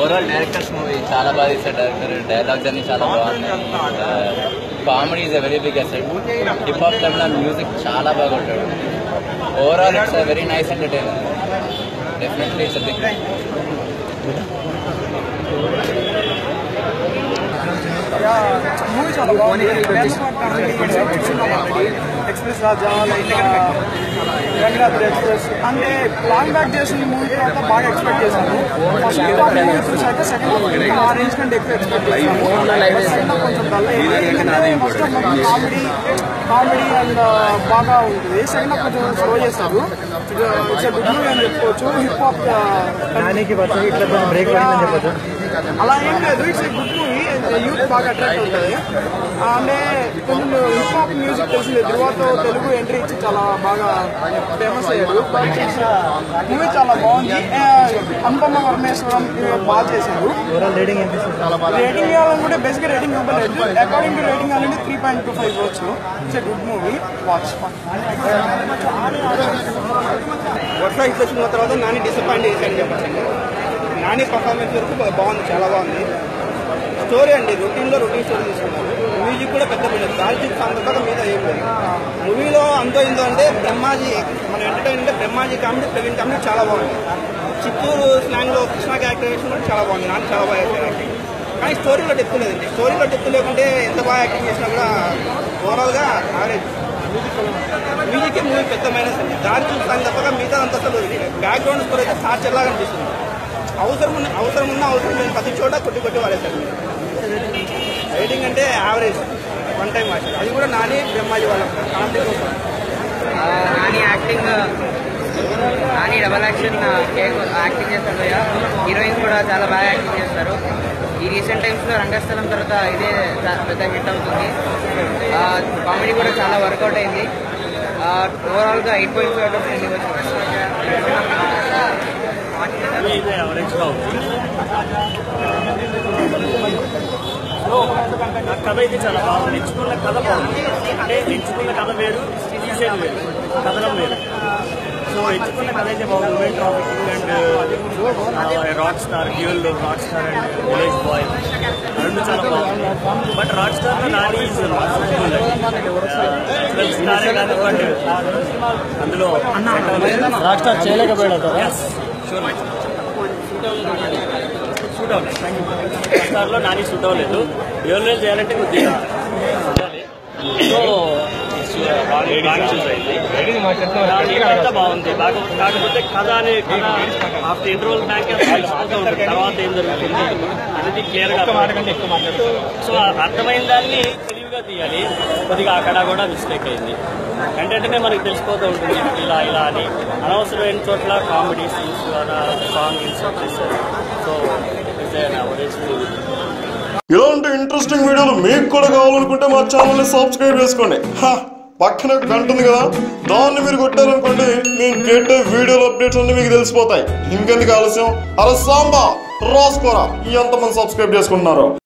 Overall directors movie చాలా బాగా తీస్తారు డైరెక్టర్ డైలాగ్స్ అన్ని చాలా బాగున్నాయి comedy is a very big asset hip hop టైంలో మ్యూజిక్ చాలా బాగా ఉంటాడు overall it's a very nice entertainer definitely it's big movie చాలా బాగుంది express Raja like Venkatadri express అంటే లాంగ్ బ్యాక్ చేసిన మూవీ తర్వాత బాగా ఎక్స్పెక్ట్ చేశాను ఫస్ట్ హాఫ్ మూవీ చూసాక సెకండ్ హాఫ్ ఆ రేంజ్ కంటే ఎక్కువ ఎక్స్పెక్ట్ చేశాను సెకండ్ హాఫ్ కొంచెం డల్ అయింది first half comedy comedy and బాగా ఉంటుంది సెకండ్ హాఫ్ కొంచెం స్లో చేశారు ఇట్స్ గుడ్ మూవీ అని చెప్పుకోవచ్చు హిప్ హాప్ దానికి వచ్చి ఇట్లా బ్రేక్ పడిందని చెప్పొచ్చు అలా ఏం లేదు ఇట్స్ గుడ్ మూవీ యూత్ బాగా అట్రాక్ట్ అవుతుంది అంటే కొంచెం హిప్ హాప్ మ్యూజిక్ తెలిసింది ధృవతో తెలుగు ఎంట్రీ ఇచ్చి చాలా బాగా ఫేమస్ అయ్యాడు మూవీ చాలా బాగుంది ఆ, అనుపమ పరమేశ్వరం బాగా చేశారు ఓవరాల్ రేటింగ్ ఎంత ఇస్తారు? రేటింగ్ ఇవ్వాలనుకుంటే బేసిక్ రేటింగ్ ఇవ్వలేదు అకార్డింగ్ టు రేటింగ్ అనేది త్రీ పాయింట్ టూ ఫైవ్ ఇవ్వచ్చు it's good movie watch Varsha hit వచ్చిన తర్వాత నాని డిసప్పాయింట్ చేశాడని చెప్పచ్చు నాని పర్ఫార్మెన్స్ వరకు బా- బాగుంది చాలా బాగుంది స్టోరీ అండి రొటీన్లో రొటీన్ స్టోరీ తీసుకున్నారు మ్యూజిక్ కూడా పెద్ద పోయింది దాల్చి సాంగ్ తప్ప మీద ఏం లేదు మూవీలో అంతో ఇందో అంటే బ్రహ్మాజీ మన ఎంటర్టైన్ అంటే బ్రహ్మాజీ కామెడీ ప్రవీణ్ కామెడీ చాలా బాగుంది చిత్తూరు స్లాంగ్లో కృష్ణ క్యారెక్టరేషన్ కూడా చాలా బాగుంది నాకు చాలా బాగా చేశారు యాక్టింగ్ కానీ స్టోరీలో డెప్త్ లేదండి స్టోరీలో డెప్త్ లేకుంటే ఎంత బాగా యాక్టింగ్ చేసినా కూడా ఓవరాల్గా యావరేజ్ మ్యూజిక్ మూవీ పెద్ద మైనస్ అండి దారి చూస్తాను తప్పక మిగతా అంత అసలు బ్యాక్గ్రౌండ్ స్కోర్ అయితే టార్చర్ లాగా అనిపిస్తుంది అవసరం ఉన్న అవసరం ఉన్న అవసరం లేని ప్రతి చోట కొట్టి కొట్టి వాడేశారు రైటింగ్ అంటే యావరేజ్ వన్ టైం వాచ్ అది కూడా నాని బ్రహ్మాజీ వాళ్ళ కామెడీ కోసం Nani acting Nani double action acting చేస్తారు భయ్య హీరోయిన్ కూడా చాలా బాగా యాక్టింగ్ చేస్తారు ఈ రీసెంట్ టైమ్స్లో రంగస్థలం తర్వాత ఇదే చా- పెద్ద హిట్ అవుతుంది కామెడీ కూడా చాలా వర్కౌట్ అయింది ఓవరాల్గా eight point five of ten ఇది యావరేజ్గా ఉంది సో నా కథ ఇది చాలా బాగుంది ఎంచుకున్న కథ బాగుంది అంటే ఎంచుకున్న కథ వేరు తీసేది వేరు కథనం వేరు సో ఎంచుకున్న కథ అయితే బాగుంది women trafficking and rock star dual rock star and village boy రెండు చాలా బాగుంది బట్ రాక్ స్టార్ లో నాని ఈజ్ స్టారే కాదు బట్ అందులో రాక్ స్టార్ చేయలేకపోయాడు షూట్ అవ్వలేదు స్టార్లో నాని షూట్ అవ్వలేదు డ్యూయల్ చేయాలంటే కొద్దిగా చూడాలి. సో బాగా చూస్ అయింది దాని అంతా బాగుంది బాగా కాకపోతే కథ అనే కథ ఆఫ్టర్ ఇంటర్వల్ బ్యాక్ తెలిసిపోతూ ఉంటుంది తర్వాత ఏం జరుగుతుంది అనేది క్లియర్ గా సో ఆ అర్థమైన దాన్ని తెలివిగా తీయాలి కొద్దిగా అక్కడ కూడా మిస్టేక్ అయింది వెంటనే మనకి తెలిసిపోతూ ఉంటుంది ఇలా ఇలా అని అనవసరమైన చోట్ల కామెడీ సీన్స్ అలా సాంగ్ ఇన్సర్ట్ చేశారు సో ఇట్స్ అవరేజ్ ఇలాంటి ఇంట్రెస్టింగ్ వీడియోలు మీకు కూడా కావాలనుకుంటే మా ఛానల్ని సబ్స్క్రైబ్ చేసుకోండి హ, పక్కన ఒక గంట ఉంది కదా దాన్ని మీరు కొట్టారనుకోండి నేను పెట్టే వీడియోల అప్డేట్స్ అన్ని మీకు తెలిసిపోతాయి ఇంకెందుకు ఆలస్యం అరే సాంబా రాసుకోరా ఎంతమంది సబ్స్క్రైబ్ చేసుకుంటున్నారు